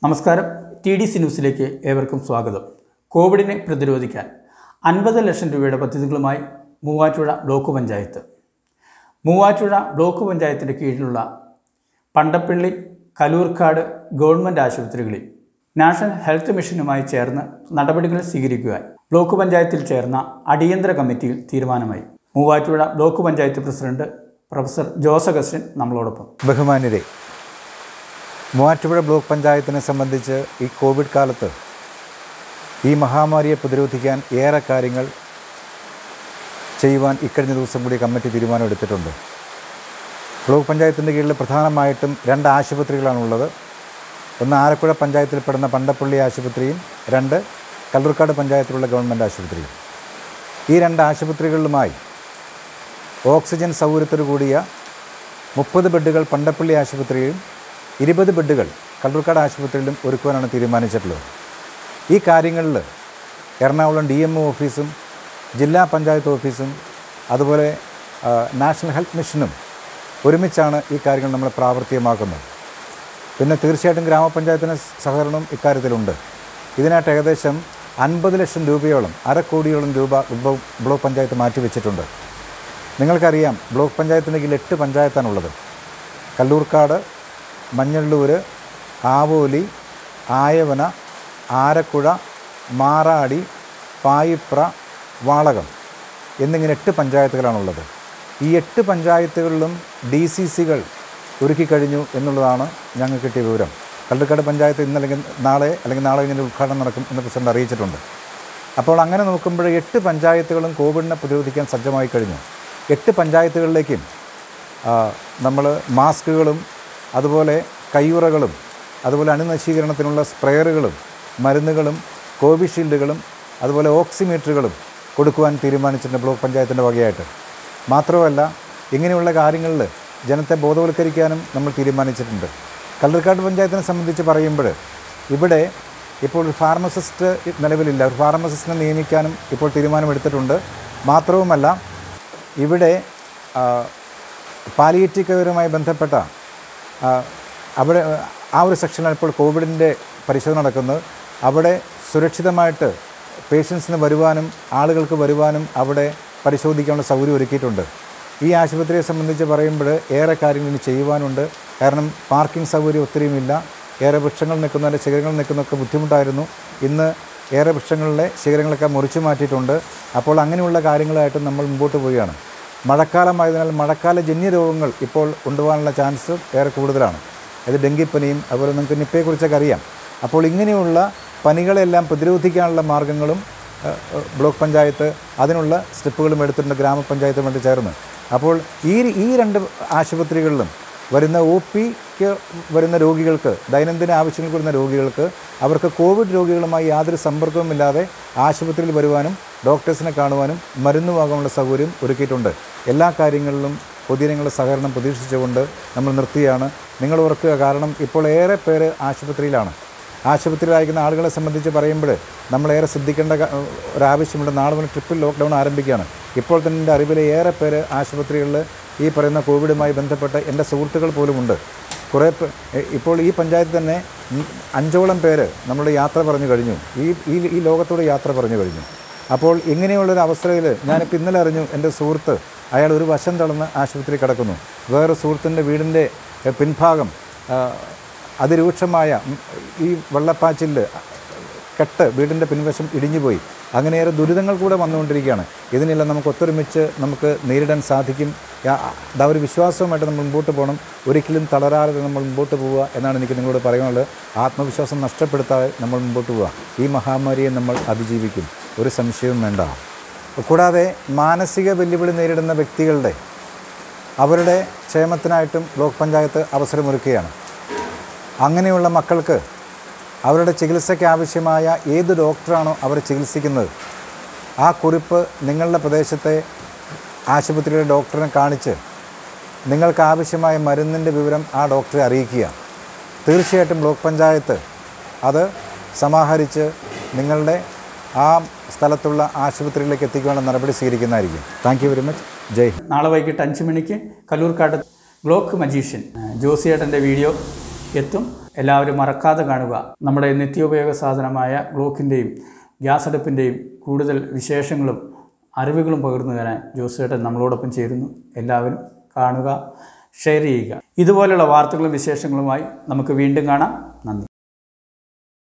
നമസ്കാരം T D C ന്യൂസിലേക്ക് ഏവർക്കും സ്വാഗതം കോവിഡിനെ പ്രതിരോധിക്കാൻ അൻപത് ലക്ഷം രൂപയുടെ പദ്ധതികളുമായി മൂവാറ്റുപുഴ ബ്ലോക്ക് പഞ്ചായത്ത് മൂവാറ്റുപുഴ ബ്ലോക്ക് പഞ്ചായത്തിൻ്റെ കീഴിലുള്ള പണ്ടപ്പള്ളി കലൂർക്കാട് ഗവൺമെൻറ് ആശുപത്രികളിൽ നാഷണൽ ഹെൽത്ത് മിഷനുമായി ചേർന്ന് നടപടികൾ സ്വീകരിക്കുവാൻ ബ്ലോക്ക് പഞ്ചായത്തിൽ ചേർന്ന അടിയന്തര കമ്മിറ്റിയിൽ തീരുമാനമായി Muvattupuzha block panchayat president professor Jose Augustine നമ്മളോടൊപ്പം ബഹുമാന്യരെ മൂവാറ്റുപുഴ ബ്ലോക്ക് പഞ്ചായത്തിനെ സംബന്ധിച്ച് ഈ കോവിഡ് കാലത്ത് ഈ മഹാമാരിയെ പ്രതിരോധിക്കാൻ ഏറെ കാര്യങ്ങൾ ചെയ്യുവാൻ ഇക്കഴിഞ്ഞ ദിവസം കൂടി കമ്മിറ്റി തീരുമാനമെടുത്തിട്ടുണ്ട് ബ്ലോക്ക് പഞ്ചായത്തിൻ്റെ കീഴിൽ പ്രധാനമായിട്ടും രണ്ട് ആശുപത്രികളാണുള്ളത് ഒന്ന് ആലപ്പുഴ പഞ്ചായത്തിൽപ്പെടുന്ന പണ്ടപ്പള്ളി ആശുപത്രിയും രണ്ട് കല്ലൂർക്കാട് പഞ്ചായത്തിലുള്ള ഗവൺമെൻറ് ആശുപത്രിയും ഈ രണ്ട് ആശുപത്രികളിലുമായി ഓക്സിജൻ സൗകര്യത്തോടു കൂടിയ മുപ്പത് ബെഡുകൾ പണ്ടപ്പള്ളി ആശുപത്രിയിലും ഇരുപത് ബെഡുകൾ കള്ളൂർക്കാട് ആശുപത്രിയിലും ഒരുക്കുവാനാണ് തീരുമാനിച്ചിട്ടുള്ളത് ഈ കാര്യങ്ങളിൽ എറണാകുളം ഡി എം ഒ ഓഫീസും ജില്ലാ പഞ്ചായത്ത് ഓഫീസും അതുപോലെ ആ, നാഷണൽ ഹെൽത്ത് മിഷനും ഒരുമിച്ചാണ് ഈ കാര്യങ്ങൾ നമ്മൾ പ്രാവർത്തികമാക്കുന്നത് പിന്നെ തീർച്ചയായിട്ടും ഗ്രാമപഞ്ചായത്തിന് സഹകരണം ഇക്കാര്യത്തിലുണ്ട് ഇതിനായിട്ട് ഏകദേശം അൻപത് ലക്ഷം രൂപയോളം അര കോടിയോളം രൂപ ബ്ലോ- ബ്ലോക്ക് പഞ്ചായത്ത് മാറ്റിവെച്ചിട്ടുണ്ട് നിങ്ങൾക്കറിയാം ബ്ലോക്ക് പഞ്ചായത്തിൻ്റെ കീഴിൽ എട്ട് പഞ്ചായത്താണുള്ളത് കല്ലൂർക്കാട് മഞ്ഞള്ളൂർ ആവോലി ആയവന ആരക്കുഴ മാറാടി പായിപ്ര വാളകം എന്നിങ്ങനെ എട്ട് പഞ്ചായത്തുകളാണുള്ളത് ഈ എട്ട് പഞ്ചായത്തുകളിലും ഡി സി സികൾ ഒരുക്കി കഴിഞ്ഞു എന്നുള്ളതാണ് ഞങ്ങൾക്ക് കിട്ടിയ വിവരം കള്ളിക്കാട് പഞ്ചായത്ത് ഇന്നല്ലെങ്കിൽ നാളെ അല്ലെങ്കിൽ നാളെ ഇങ്ങനെ ഉദ്ഘാടനം നടക്കും എന്ന് പ്രസിഡന്റ് അറിയിച്ചിട്ടുണ്ട് അപ്പോൾ അങ്ങനെ നോക്കുമ്പോൾ എട്ട് പഞ്ചായത്തുകളും കോവിഡിനെ പ്രതിരോധിക്കാൻ സജ്ജമായി കഴിഞ്ഞു എട്ട് പഞ്ചായത്തുകളിലേക്കും നമ്മൾ മാസ്കുകളും അതുപോലെ കയ്യുറകളും അതുപോലെ അണുനശീകരണത്തിനുള്ള സ്പ്രെയറുകളും മരുന്നുകളും കോവിഷീൽഡുകളും അതുപോലെ ഓക്സിമീറ്ററുകളും കൊടുക്കുവാൻ തീരുമാനിച്ചിട്ടുണ്ട് ബ്ലോക്ക് പഞ്ചായത്തിൻ്റെ വകയായിട്ട് മാത്രമല്ല ഇങ്ങനെയുള്ള കാര്യങ്ങളിൽ ജനത്തെ ബോധവൽക്കരിക്കാനും നമ്മൾ തീരുമാനിച്ചിട്ടുണ്ട് കല്ലൂർക്കാട് പഞ്ചായത്തിനെ സംബന്ധിച്ച് പറയുമ്പോൾ ഇവിടെ ഇപ്പോൾ ഒരു ഫാർമസിസ്റ്റ് നിലവിലില്ല ഒരു ഫാർമസിസ്റ്റിനെ നിയമിക്കാനും ഇപ്പോൾ തീരുമാനമെടുത്തിട്ടുണ്ട് മാത്രവുമല്ല ഇവിടെ ആ, പാലിയേറ്റീവ് കെയറുമായി ബന്ധപ്പെട്ട ആ, അവിടെ ആ ഒരു സെക്ഷനിലാണ് ഇപ്പോൾ കോവിഡിൻ്റെ പരിശോധന നടക്കുന്നത് അവിടെ സുരക്ഷിതമായിട്ട് പേഷ്യൻസിന് വരുവാനും ആളുകൾക്ക് വരുവാനും അവിടെ പരിശോധിക്കാനുള്ള സൗകര്യം ഒരുക്കിയിട്ടുണ്ട് ഈ ആശുപത്രിയെ സംബന്ധിച്ച് പറയുമ്പോൾ ഏറെ കാര്യങ്ങൾ ഇനി ചെയ്യുവാനുണ്ട് കാരണം പാർക്കിംഗ് സൗകര്യം ഒത്തിരിയുമില്ല ഏറെ വൃക്ഷങ്ങൾ നിൽക്കുന്നതിൻ്റെ ശിഖരങ്ങൾ നിൽക്കുന്നതൊക്കെ ബുദ്ധിമുട്ടായിരുന്നു ഇന്ന് ഏറെ വൃക്ഷങ്ങളിലെ ശിഖരങ്ങളൊക്കെ മുറിച്ചു മാറ്റിയിട്ടുണ്ട് അപ്പോൾ അങ്ങനെയുള്ള കാര്യങ്ങളായിട്ട് നമ്മൾ മുമ്പോട്ട് പോവുകയാണ് മഴക്കാലമായതിനാൽ മഴക്കാല ജന്യ രോഗങ്ങൾ ഇപ്പോൾ ഉണ്ടാകാനുള്ള ചാൻസ് ഏറെ കൂടുതലാണ് അത് ഡെങ്കിപ്പനിയും അതുപോലെ നിങ്ങൾക്ക് നിപ്പയെക്കുറിച്ചൊക്കെ അറിയാം അപ്പോൾ ഇങ്ങനെയുള്ള പനികളെല്ലാം പ്രതിരോധിക്കാനുള്ള മാർഗ്ഗങ്ങളും ഏഹ്, ഏഹ്, ബ്ലോക്ക് പഞ്ചായത്ത് അതിനുള്ള സ്റ്റെപ്പുകളും എടുത്തിട്ടുണ്ട് ഗ്രാമപഞ്ചായത്തുമായിട്ട് ചേർന്ന് അപ്പോൾ ഈ ഈ രണ്ട് ആശുപത്രികളിലും വരുന്ന ഒ പിക്ക് വരുന്ന രോഗികൾക്ക് ദൈനംദിന ആവശ്യങ്ങൾക്ക് വരുന്ന രോഗികൾക്ക് അവർക്ക് കോവിഡ് രോഗികളുമായി യാതൊരു സമ്പർക്കവുമില്ലാതെ ആശുപത്രിയിൽ വരുവാനും ഡോക്ടേഴ്സിനെ കാണുവാനും മരുന്ന് വാങ്ങാനുള്ള സൗകര്യം ഒരുക്കിയിട്ടുണ്ട് എല്ലാ കാര്യങ്ങളിലും പൊതുജനങ്ങളുടെ സഹകരണം പ്രതീക്ഷിച്ചുകൊണ്ട് നമ്മൾ നിർത്തിയാണ് നിങ്ങൾ ഓർക്കുക കാരണം ഇപ്പോൾ ഏറെ പേര് ആശുപത്രിയിലാണ് ആശുപത്രിയിലായിരിക്കുന്ന ആളുകളെ സംബന്ധിച്ച് പറയുമ്പോൾ നമ്മളേറെ ശ്രദ്ധിക്കേണ്ട ക- ഒരാവശ്യമുണ്ട് നാളെ മുതൽ ട്രിപ്പിൾ ലോക്ക്ഡൗൺ ആരംഭിക്കുകയാണ് ഇപ്പോൾ തന്നെ എൻ്റെ അറിവിലെ ഏറെ പേര് ആശുപത്രികളിൽ ഈ പറയുന്ന കോവിഡുമായി ബന്ധപ്പെട്ട് എൻ്റെ സുഹൃത്തുക്കൾ പോലുമുണ്ട് കുറേ പേ- എ- ഇപ്പോൾ ഈ പഞ്ചായത്ത് തന്നെ ഉം അഞ്ചോളം പേര് നമ്മൾ യാത്ര പറഞ്ഞു കഴിഞ്ഞു ഈ ഈ ഈ ലോകത്തോട് യാത്ര പറഞ്ഞു കഴിഞ്ഞു അപ്പോൾ ഇങ്ങനെയുള്ളൊരു അവസ്ഥയിൽ ഞാനിപ്പോൾ ഇന്നലെ അറിഞ്ഞു എൻ്റെ സുഹൃത്ത് അയാൾ ഒരു വശം തളർന്ന് ആശുപത്രി കിടക്കുന്നു വേറെ സുഹൃത്തിൻ്റെ വീടിൻ്റെ എ, പിൻഭാഗം ആ, അതിരൂക്ഷമായ ഉം, ഈ വെള്ളപ്പാച്ചിലിൽ കെട്ട് വീടിൻ്റെ പിൻവശം ഇടിഞ്ഞുപോയി അങ്ങനെയേറെ ദുരിതങ്ങൾ കൂടെ വന്നുകൊണ്ടിരിക്കുകയാണ് ഇതിനെല്ലാം നമുക്ക് ഒത്തൊരുമിച്ച് നമുക്ക് നേരിടാൻ സാധിക്കും യാ- അതാ ഒരു വിശ്വാസവുമായിട്ട് നമ്മൾ മുമ്പോട്ട് പോകണം ഒരിക്കലും തളരാതെ നമ്മൾ മുമ്പോട്ട് പോവുക എന്നാണ് എനിക്ക് നിങ്ങളോട് പറയാനുള്ളത് ആത്മവിശ്വാസം നഷ്ടപ്പെടുത്താതെ നമ്മൾ മുമ്പോട്ട് പോവുക ഈ മഹാമാരിയെ നമ്മൾ അതിജീവിക്കും ഒരു സംശയവും വേണ്ട കൂടാതെ മാനസിക വെല്ലുവിളി നേരിടുന്ന വ്യക്തികളുടെ അവരുടെ ക്ഷേമത്തിനായിട്ടും ബ്ലോക്ക് പഞ്ചായത്ത് അവസരമൊരുക്കുകയാണ് അങ്ങനെയുള്ള മക്കൾക്ക് അവരുടെ ചികിത്സയ്ക്ക് ആവശ്യമായ ഏത് ഡോക്ടറാണോ അവരെ ചികിത്സിക്കുന്നത് ആ കുറിപ്പ് നിങ്ങളുടെ പ്രദേശത്തെ ആശുപത്രിയിലെ ഡോക്ടറിനെ കാണിച്ച് നിങ്ങൾക്ക് ആവശ്യമായ മരുന്നിൻ്റെ വിവരം ആ ഡോക്ടറെ അറിയിക്കുക തീർച്ചയായിട്ടും ബ്ലോക്ക് പഞ്ചായത്ത് അത് സമാഹരിച്ച് നിങ്ങളുടെ ആ സ്ഥലത്തുള്ള ആശുപത്രിയിലേക്ക് എത്തിക്കാനുള്ള നടപടി സ്വീകരിക്കുന്നതായിരിക്കും താങ്ക് യു വെരി മച്ച് ജയ് ഹിന്ദ് നാളെ വൈകിട്ട് അഞ്ച് മണിക്ക് കല്ലൂർക്കാട് ബ്ലോക്ക് മജീഷ്യൻ ജോസിയേട്ടൻ്റെ വീഡിയോ എത്തും എല്ലാവരും മറക്കാതെ കാണുക നമ്മുടെ നിത്യോപയോഗ സാധനമായ ഗ്ലോക്കിൻ്റെയും ഗ്യാസ് അടുപ്പിൻ്റെയും കൂടുതൽ വിശേഷങ്ങളും അറിവുകളും പകർന്നു തരാൻ ജോസേട്ടൻ നമ്മളോടൊപ്പം ചേരുന്നു എല്ലാവരും കാണുക ഷെയർ ചെയ്യുക ഇതുപോലുള്ള വാർത്തകളും വിശേഷങ്ങളുമായി നമുക്ക് വീണ്ടും കാണാം നന്ദി